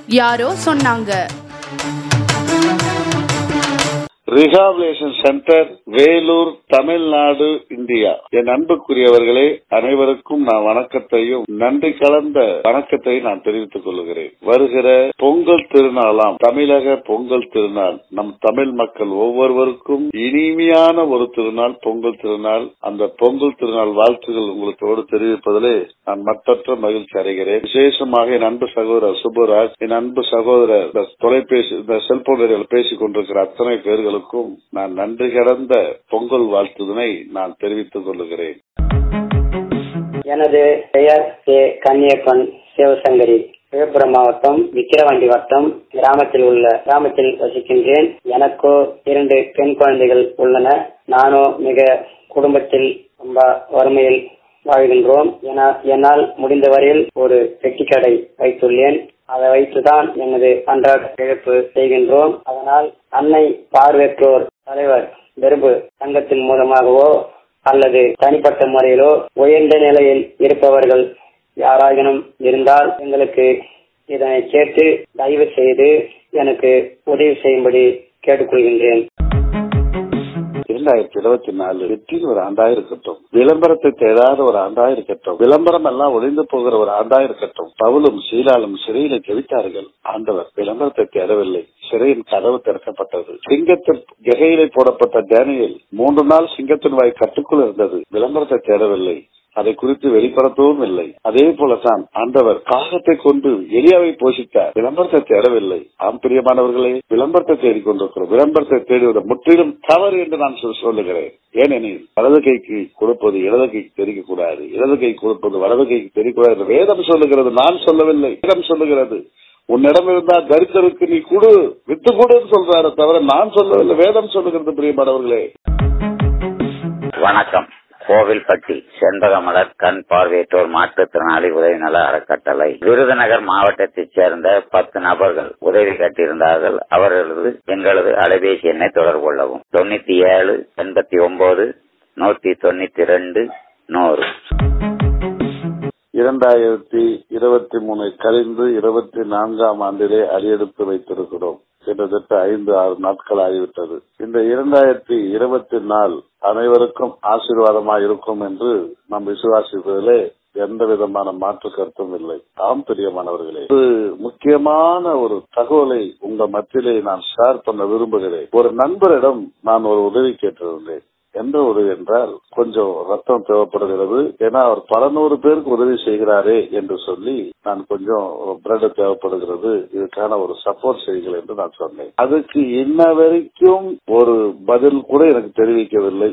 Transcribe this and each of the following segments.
யாரோ சொன்னாங்க rehabilitation centre Vellore Tamil Nadu India என் அன்புக்குரியவர்களே அனைவருக்கும் நான் வணக்கத்தையும் நன்றி கலந்த வணக்கத்தையும் நான் தெரிவித்துக் கொள்கிறேன் வருகிற பொங்கல் திருநாளாம் தமிழக பொங்கல் திருநாள் நம் தமிழ் மக்கள் ஒவ்வொருவருக்கும் இனிமையான ஒரு திருநாள் பொங்கல் திருநாள் அந்த பொங்கல் திருநாள் வாழ்த்துகள் உங்களுக்கோடு தெரிவிப்பதிலே நான் மற்றற்ற மகிழ்ச்சி அடைகிறேன் விசேஷமாக என் அன்பு சகோதரர் சுப்புராஜ் என் அன்பு சகோதரர் இந்த தொலைபேசி இந்த செல்போன் பேசிக் கொண்டிருக்கிற அத்தனை பேர்களுக்கும் நான் நன்றி கடந்த பொங்கல் வாழ்த்துதனை நான் தெரிவித்துக் கொள்கிறேன் எனது பெயர் கே கன்னியப்பன் சிவசங்கரி விழுப்புரம் மாவட்டம் விக்கிரவாண்டி வட்டம் கிராமத்தில் உள்ள கிராமத்தில் வசிக்கின்றேன் எனக்கோ இரண்டு பெண் குழந்தைகள் உள்ளன நானோ மிக குடும்பத்தில் ரொம்ப வறுமையில் வாழ்கின்றோம் என- என்னால் முடிந்த வரையில் ஒரு பெட்டிக்கடை வைத்துள்ளேன் அதை வைத்துதான் எனது அன்றாட இழப்பு செய்கின்றோம் அதனால் அன்னை பார்வையற்றோர் தலைவர் பெரும்பு சங்கத்தின் மூலமாகவோ அல்லது தனிப்பட்ட முறையிலோ உயர்ந்த நிலையில் இருப்பவர்கள் யாராயினும் இருந்தால் எங்களுக்கு இதனை கேட்டு தயவு செய்து எனக்கு உதவி செய்யும்படி கேட்டுக்கொள்கின்றேன் இரண்டாயிரத்தி இருபத்தி நாலு வெற்றியின் ஒரு ஆண்டாக இருக்கட்டும் விளம்பரத்தை தேடாத ஒரு ஆண்டாக இருக்கட்டும் விளம்பரம் எல்லாம் ஒளிந்து போகிற ஒரு ஆண்டாக இருக்கட்டும் பவுலும் சீலாலும் சிறையில ஜெபித்தார்கள் ஆண்டவர் விளம்பரத்தை தேடவில்லை சிறையின் கதவு திறக்கப்பட்டது சிங்கத்தின் ககையிலே போடப்பட்ட டேனியல் மூன்று நாள் சிங்கத்தின் வாய் கட்டுக்குள் இருந்தது விளம்பரத்தை தேடவில்லை அதை குறித்து வெளிப்படுத்தவும் இல்லை அதே போலதான் ஆண்டவர் காகத்தை கொண்டு எலியாவை போஷித்தார் விளம்பரத்தை தேடவில்லை ஆம் பிரியமானவர்களே விளம்பரத்தை தேடிக் கொண்டிருக்கிறோம் விளம்பரத்தை தேடுவது முற்றிலும் தவறு என்று நான் சொல்- சொல்லுகிறேன் ஏனெனில் வலது கைக்கு கொடுப்பது இடது கைக்கு தெரிவிக்கக்கூடாது இடது கை கொடுப்பது வலது கைக்கு தெரியக்கூடாது என்று வேதம் சொல்லுகிறது நான் சொல்லவில்லை வேதம் சொல்லுகிறது உன்னிடம் இருந்தா தரித்திற்கு நீ கொடு வித்து கொடுன்னு சொல்றாரு தவிர நான் சொல்லவில்லை வேதம் சொல்லுகிறது பிரியமானவர்களே வணக்கம் கோவில்பட்டி செண்பகமலர் கண் பார்வையற்றோர் மாற்றுத்திறனாளி உதவி நல அறக்கட்டளை விருதுநகர் மாவட்டத்தைச் சேர்ந்த பத்து நபர்கள் உதவி கட்டியிருந்தார்கள் அவர்களது எங்களது அலைபேசி எண்ணை தொடர்பு கொள்ளவும் தொண்ணூத்தி ஏழு எண்பத்தி ஒன்பது நூத்தி தொண்ணூத்தி ரெண்டு நூறு இரண்டாயிரத்தி இருபத்தி மூணு கழிந்து இருபத்தி நான்காம் ஆண்டிலே அடியெடுத்து வைத்திருக்கிறோம் கிட்டத்தட்ட ஐந்து ஆறு நாட்கள் ஆகிவிட்டது இந்த இரண்டாயிரத்தி இருபத்தி நாள் அனைவருக்கும் ஆசீர்வாதமாக இருக்கும் என்று நாம் விசுவாசிப்பதிலே எந்த விதமான மாற்று கருத்தும் இல்லை ஆம் பிரியமானவர்களே ஒரு முக்கியமான ஒரு தகவலை உங்க மத்தியிலே நான் ஷேர் பண்ண விரும்புகிறேன் ஒரு நண்பரிடம் நான் ஒரு உதவி கேட்டிருந்தேன் எந்த உதவி என்றால் கொஞ்சம் ரத்தம் தேவைப்படுகிறது ஏன்னா அவர் பல நூறு பேருக்கு உதவி செய்கிறாரே என்று சொல்லி நான் கொஞ்சம் பிரெட் தேவைப்படுகிறது இதுக்கான ஒரு சப்போர்ட் செய்யுங்கள் என்று நான் சொன்னேன் அதுக்கு இன்ன வரைக்கும் ஒரு பதில் கூட எனக்கு தெரிவிக்கவில்லை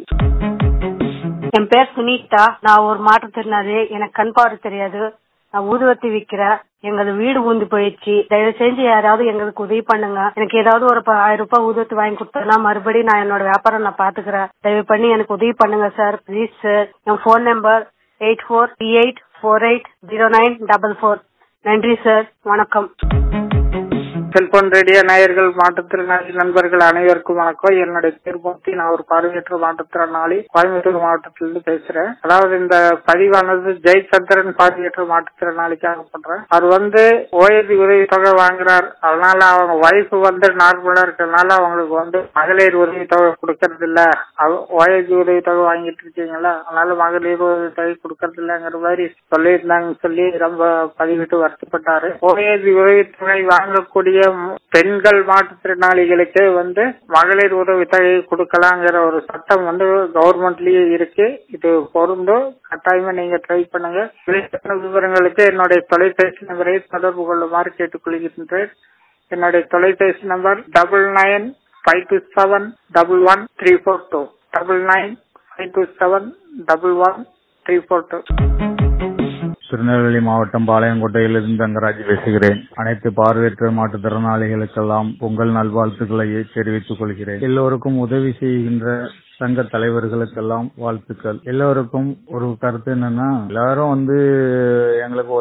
என் பேர் சுனிதா நான் ஒரு மாற்றுத்திறனாளி எனக்கு கண் பார்வை தெரியாது நான் ஊதுவத்தி விக்கிறேன் எங்களது வீடு ஊந்து போயிடுச்சு தயவு செஞ்சு யாராவது எங்களுக்கு உதவி பண்ணுங்க எனக்கு ஏதாவது ஒரு ப- ஆயிரம் ரூபாய் ஊதுவத்தி வாங்கி கொடுத்தா மறுபடியும் நான் என்னோட வியாபாரம் நான் பாத்துக்கிறேன் தயவு பண்ணி எனக்கு உதவி பண்ணுங்க சார் ப்ளீஸ் சார் என் phone number eight four three eight four eight zero nine double four நன்றி சார் வணக்கம் செல்போன் ரேடியோ நேயர்கள் மாற்றுத்திறனாளி நண்பர்கள் அனைவருக்கும் வணக்கம் என்னுடைய பேர் மூர்த்தி நான் ஒரு பார்வையற்ற மாற்றுத்திறனாளி கோயம்புத்தூர் மாவட்டத்திலிருந்து பேசுறேன் அதாவது இந்த பதிவானது ஜெயச்சந்திரன் பார்வையற்ற மாற்றுத்திறனாளிக்காக பண்றேன் அவர் வந்து ஓய்வு உதவி தொகை வாங்குறார் அதனால அவங்க ஒய்ஃப் வந்து நார்மலா இருக்கிறதுனால அவங்களுக்கு வந்து மகளிர் உதவி தொகை கொடுக்கறது இல்ல ஓய்வு உதவி தொகை வாங்கிட்டு இருக்கீங்களா அதனால மகளிர் உதவி தொகை கொடுக்கறது இல்லங்கிற மாதிரி சொல்லியிருந்தாங்கன்னு சொல்லி ரொம்ப பதிவிட்டு வருத்தப்பட்டாரு ஓய்வு உதவித்தொகை வாங்கக்கூடிய மு- பெண்கள் மாற்றுத்திறனாளிகளுக்கு வந்து மகளிர் உதவித்தொகை கொடுக்கலாங்கிற ஒரு சட்டம் வந்து கவர்மெண்ட்லயே இருக்கு இது பொருந்தும் கட்டாயமா நீங்க ட்ரை பண்ணுங்க மேற்கொண்ட விவரங்களுக்கு என்னுடைய தொலைபேசி நம்பரை தொடர்பு கொள்ளுமாறு கேட்டுக்கொள்கின்றேன் என்னுடைய தொலைபேசி number double nine five two seven double one three four two double nine five two seven double one three four two Tirunelveli மாவட்டம் பாளையங்கோட்டையிலிருந்து தங்கராஜ் பேசுகிறேன் அனைத்து பார்வையற்ற மாற்றுத்திறனாளிகளுக்கெல்லாம் பொங்கல் நல்வாழ்த்துக்களை தெரிவித்துக் கொள்கிறேன் எல்லோருக்கும் உதவி செய்கின்ற சங்க தலைவர்களுக்கெல்லாம் வாழ்த்துக்கள் எல்லோருக்கும் ஒரு கருத்து என்னன்னா எல்லாரும் வந்து எங்களுக்கு உதவித்தொகை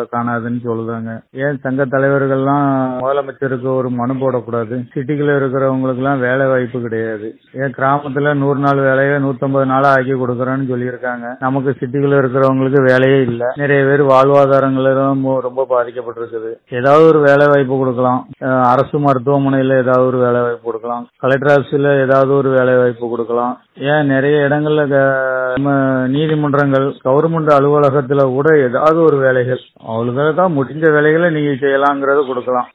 காணாதுன்னு சொல்லுதாங்க ஏன் சங்க தலைவர்கள்லாம் முதலமைச்சருக்கு ஒரு மனு போடக்கூடாது சிட்டிக்குள்ள இருக்கிறவங்களுக்கு எல்லாம் வேலை வாய்ப்பு கிடையாது ஏன் கிராமத்துல நூறு நாள் வேலையை நூத்தம்பது நாளா ஆக்கி கொடுக்கறேன்னு சொல்லியிருக்காங்க நமக்கு சிட்டிக்குள்ள இருக்கிறவங்களுக்கு வேலையே இல்ல நிறைய பேர் வாழ்வாதாரங்களும் ரொம்ப பாதிக்கப்பட்டிருக்குது ஏதாவது ஒரு வேலை வாய்ப்பு கொடுக்கலாம் அஹ் அரசு மருத்துவமனையில ஏதாவது ஒரு வேலை வாய்ப்பு கொடுக்கலாம் கலெக்டர் ஆபீஸ்ல ஏதாவது ஒரு வேலை வாய்ப்பு கொடுக்கலாம் ஏன் நிறைய இடங்கள்ல க- நம்ம நீதிமன்றங்கள் கவர்மெண்ட் அலுவலகத்துல கூட ஏதாவது ஒரு வேலைகள் அவங்களுக்கு தான் முடிஞ்ச வேலைகளை நீங்க செய்யலாங்கிறத கொடுக்கலாம்